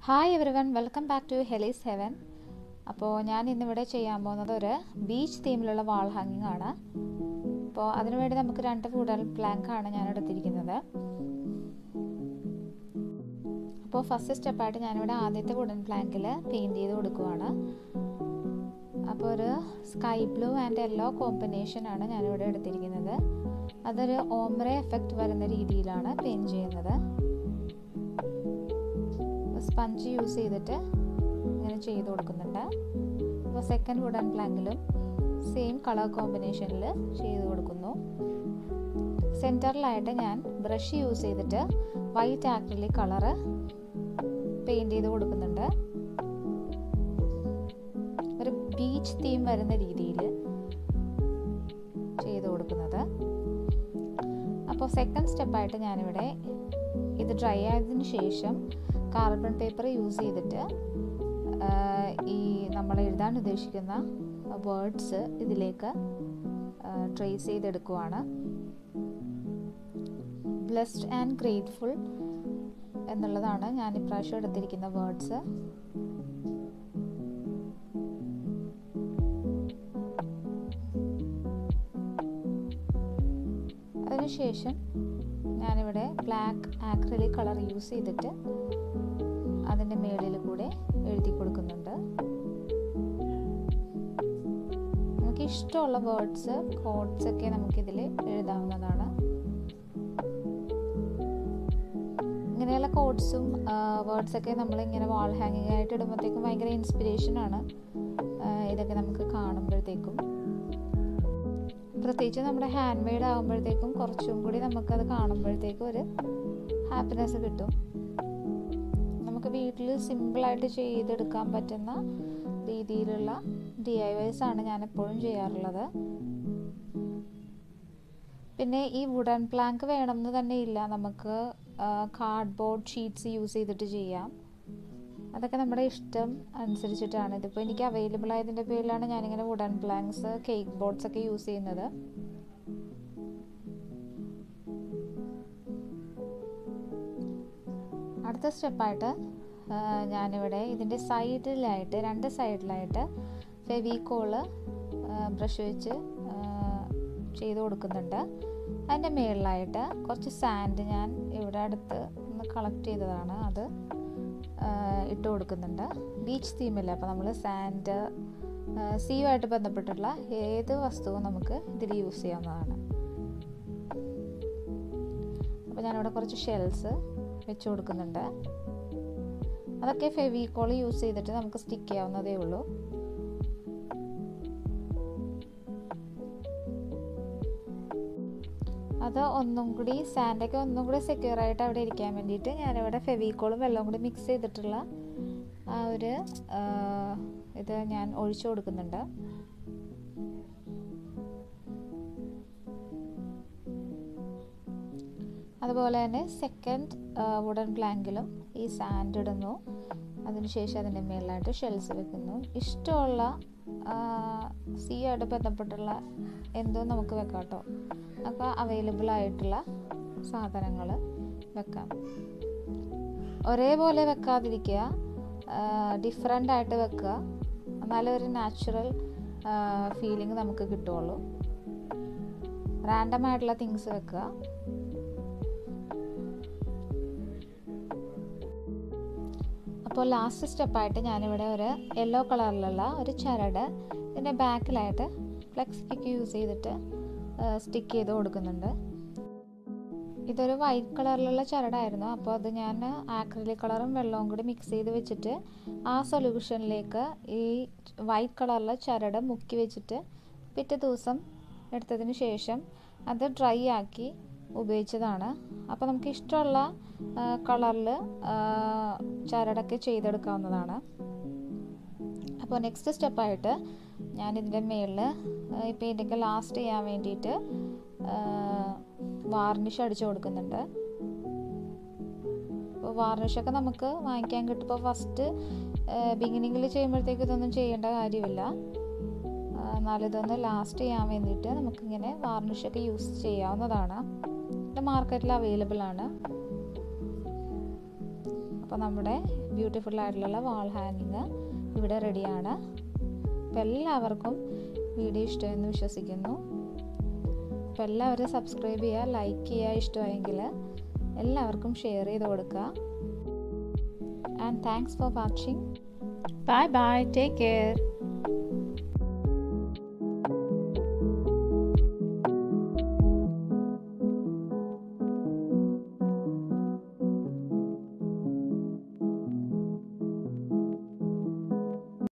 hi everyone welcome back to Heli's heaven അപ്പോൾ ഞാൻ ഇന്നിവിടെ ചെയ്യാൻ പോകുന്നത് ഒരു ബീച്ച് തീമിലുള്ള വാൾ ഹാങ്ങിങ് ആണ് അപ്പോൾ അതിനുവേണ്ടി നമുക്ക് രണ്ട് വുഡൻ പ്ലാങ്ക് ആണ് ഞാൻ എടുത്തിരിക്കുന്നത് അപ്പോൾ ഫസ്റ്റ് സ്റ്റെപ്പായിട്ട് ഞാനിവിടെ ആദ്യത്തെ വുഡൻ പ്ലാങ്കിൽ പെയിൻറ് ചെയ്ത് കൊടുക്കുവാണ് അപ്പോൾ ഒരു sky blue and yellow combination ആണ് ഞാനിവിടെ എടുത്തിരിക്കുന്നത് അതൊരു ഓംബ്ര എഫക്റ്റ് വരുന്ന രീതിയിലാണ് പെയിൻറ് ചെയ്യുന്നത് സ്പഞ്ച് യൂസ് ചെയ്തിട്ട് ഇങ്ങനെ ചെയ്ത് കൊടുക്കുന്നുണ്ട് അപ്പോൾ സെക്കൻഡ് വുഡൻ പ്ലാങ്കിലും സെയിം കളർ കോമ്പിനേഷനിൽ ചെയ്ത് കൊടുക്കുന്നു സെൻറ്ററിലായിട്ട് ഞാൻ ബ്രഷ് യൂസ് ചെയ്തിട്ട് വൈറ്റ് ആക്രിലിക് കളറ് പെയിൻറ് ചെയ്ത് കൊടുക്കുന്നുണ്ട് ഒരു ബീച്ച് തീം വരുന്ന രീതിയിൽ ചെയ്ത് കൊടുക്കുന്നത് അപ്പോൾ സെക്കൻഡ് സ്റ്റെപ്പായിട്ട് ഞാനിവിടെ ഇത് ഡ്രൈ ആയതിനു ശേഷം കാർബൺ പേപ്പർ യൂസ് ചെയ്തിട്ട് ഈ നമ്മൾ എഴുതാൻ ഉദ്ദേശിക്കുന്ന വേർഡ്സ് ഇതിലേക്ക് ട്രേസ് ചെയ്തെടുക്കുവാണ് ബ്ലെസ്ഡ് ആൻഡ് ഗ്രേറ്റ്ഫുൾ എന്നുള്ളതാണ് ഞാൻ ഇപ്രാവശ്യം എടുത്തിരിക്കുന്ന വേർഡ്സ് അതിനുശേഷം ഞാനിവിടെ ബ്ലാക്ക് ആക്രലിക് കളർ യൂസ് ചെയ്തിട്ട് അതിൻ്റെ മേളിൽ കൂടെ എഴുതി കൊടുക്കുന്നുണ്ട് നമുക്ക് ഇഷ്ടമുള്ള വേർഡ്സ് കോഡ്സ് ഒക്കെ നമുക്കിതിൽ എഴുതാവുന്നതാണ് ഇങ്ങനെയുള്ള കോഡ്സും വേർഡ്സൊക്കെ നമ്മളിങ്ങനെ വാൾ ഹാങ്ങിങ് ആയിട്ട് ഇടുമ്പോഴത്തേക്കും ഭയങ്കര ഇൻസ്പിറേഷനാണ് ഇതൊക്കെ നമുക്ക് കാണുമ്പോഴത്തേക്കും പ്രത്യേകിച്ച് നമ്മുടെ ഹാൻഡ് മെയ്ഡ് ആകുമ്പോഴത്തേക്കും കുറച്ചും കൂടി നമുക്കത് കാണുമ്പോഴത്തേക്കും ഒരു ഹാപ്പിനെസ് കിട്ടും നമുക്ക് വീട്ടിൽ സിമ്പിളായിട്ട് ചെയ്തെടുക്കാൻ പറ്റുന്ന രീതിയിലുള്ള ഡി ഐ വൈസ് ആണ് ഞാൻ എപ്പോഴും ചെയ്യാറുള്ളത് പിന്നെ ഈ വുഡൻ പ്ലാങ്ക് വേണമെന്ന് തന്നെ ഇല്ല നമുക്ക് കാർഡ്ബോർഡ് ഷീറ്റ്സ് യൂസ് ചെയ്തിട്ട് ചെയ്യാം അതൊക്കെ നമ്മുടെ ഇഷ്ടം അനുസരിച്ചിട്ടാണ് ഇതിപ്പോൾ എനിക്ക് അവൈലബിൾ ആയതിൻ്റെ പേരിലാണ് ഞാനിങ്ങനെ വുഡൻ പ്ലാങ്ക്സ് കേക്ക് ബോർഡ്സ് ഒക്കെ യൂസ് ചെയ്യുന്നത് അടുത്ത സ്റ്റെപ്പായിട്ട് ഞാനിവിടെ ഇതിൻ്റെ സൈഡിലായിട്ട് രണ്ട് സൈഡിലായിട്ട് ഫെവിക്കോള് ബ്രഷ് വെച്ച് ചെയ്ത് കൊടുക്കുന്നുണ്ട് അതിൻ്റെ മുകളിലായിട്ട് കുറച്ച് സാൻഡ് ഞാൻ ഇവിടെ അടുത്ത് ഒന്ന് കളക്ട് ചെയ്തതാണ് അത് ഇട്ട് കൊടുക്കുന്നുണ്ട് ബീച്ച് തീമില്ല അപ്പോൾ നമ്മൾ സാൻഡ് സീയുമായിട്ട് ബന്ധപ്പെട്ടുള്ള ഏത് വസ്തുവും നമുക്ക് ഇതിൽ യൂസ് ചെയ്യാവുന്നതാണ് അപ്പോൾ ഞാനിവിടെ കുറച്ച് ഷെൽസ് വെച്ച് കൊടുക്കുന്നുണ്ട് അതൊക്കെ ഫെവിക്കോൾ യൂസ് ചെയ്തിട്ട് നമുക്ക് സ്റ്റിക്ക് ചെയ്യാവുന്നതേ ഉള്ളൂ അത് ഒന്നും കൂടി സാൻഡൊക്കെ ഒന്നും കൂടി സെക്യൂർ ആയിട്ട് അവിടെ ഇരിക്കാൻ വേണ്ടിയിട്ട് ഞാനിവിടെ ഫെവിക്കോളും വെള്ളവും കൂടി മിക്സ് ചെയ്തിട്ടുള്ള ആ ഒരു ഇത് ഞാൻ ഒഴിച്ചു കൊടുക്കുന്നുണ്ട് അതുപോലെ തന്നെ സെക്കൻഡ് വുഡൻ പ്ലാങ്കിലും ഈ സാൻഡ് ഇടുന്നു അതിനുശേഷം അതിൻ്റെ മേളിലായിട്ട് ഷെൽസ് വെക്കുന്നു ഇഷ്ടമുള്ള സീ ആയിട്ട് ബന്ധപ്പെട്ടുള്ള എന്തോ നമുക്ക് വെക്കാം കേട്ടോ അപ്പോൾ അവൈലബിൾ ആയിട്ടുള്ള സാധനങ്ങൾ വെക്കാം ഒരേപോലെ വെക്കാതിരിക്കുക ഡിഫറെൻ്റ് ആയിട്ട് വെക്കുക എന്നാലേ ഒരു നാച്ചുറൽ ഫീലിംഗ് നമുക്ക് കിട്ടുള്ളൂ റാൻഡം ആയിട്ടുള്ള തിങ്സ് വെക്കുക അപ്പോൾ ലാസ്റ്റ് സ്റ്റെപ്പായിട്ട് ഞാനിവിടെ ഒരു യെല്ലോ കളറിലുള്ള ഒരു ചരട് ഇതിൻ്റെ ബാക്കിലായിട്ട് ഫ്ലെക്സ് പിക്ക് യൂസ് ചെയ്തിട്ട് സ്റ്റിക്ക് ചെയ്ത് കൊടുക്കുന്നുണ്ട് ഇതൊരു വൈറ്റ് കളറിലുള്ള ചരടായിരുന്നു അപ്പോൾ അത് ഞാൻ ആക്രിലിക് കളറും വെള്ളവും കൂടി മിക്സ് ചെയ്ത് വെച്ചിട്ട് ആ സൊല്യൂഷനിലേക്ക് ഈ വൈറ്റ് കളറിലെ ചരട് മുക്കി വെച്ചിട്ട് പിറ്റേ ദിവസം എടുത്തതിന് ശേഷം അത് ഡ്രൈ ആക്കി ഉപയോഗിച്ചതാണ് അപ്പോൾ നമുക്ക് ഇഷ്ടമുള്ള കളറിൽ ചരടൊക്കെ ചെയ്തെടുക്കാവുന്നതാണ് അപ്പോൾ നെക്സ്റ്റ് സ്റ്റെപ്പായിട്ട് ഞാൻ ഇതിൻ്റെ മേളിൽ ഇപ്പോൾ ഇതിൻ്റെ ലാസ്റ്റ് ചെയ്യാൻ വേണ്ടിയിട്ട് വാർണിഷ് അടിച്ചു കൊടുക്കുന്നുണ്ട് അപ്പോൾ വാർണിഷൊക്കെ നമുക്ക് വാങ്ങിക്കാൻ കിട്ടും ഇപ്പോൾ ഫസ്റ്റ് ബിഗിനിങ്ങിൽ ചെയ്യുമ്പോഴത്തേക്ക് ഇതൊന്നും ചെയ്യേണ്ട കാര്യമില്ല എന്നാലും ഇതൊന്ന് ലാസ്റ്റ് ചെയ്യാൻ വേണ്ടിയിട്ട് നമുക്കിങ്ങനെ വാർണിഷൊക്കെ യൂസ് ചെയ്യാവുന്നതാണ് ഇത് മാർക്കറ്റിൽ അവൈലബിൾ ആണ് അപ്പോൾ നമ്മുടെ ബ്യൂട്ടിഫുൾ ആയിട്ടുള്ള വാൾ ഹാങ്ങിങ് ഇവിടെ റെഡിയാണ് അപ്പോൾ എല്ലാവർക്കും വീഡിയോ ഇഷ്ടമെന്ന് വിശ്വസിക്കുന്നു അപ്പോൾ എല്ലാവരും സബ്സ്ക്രൈബ് ചെയ്യുക ലൈക്ക് ചെയ്യുക ഇഷ്ടമായെങ്കിൽ എല്ലാവർക്കും ഷെയർ ചെയ്ത് കൊടുക്കുക and thanks for watching bye bye take care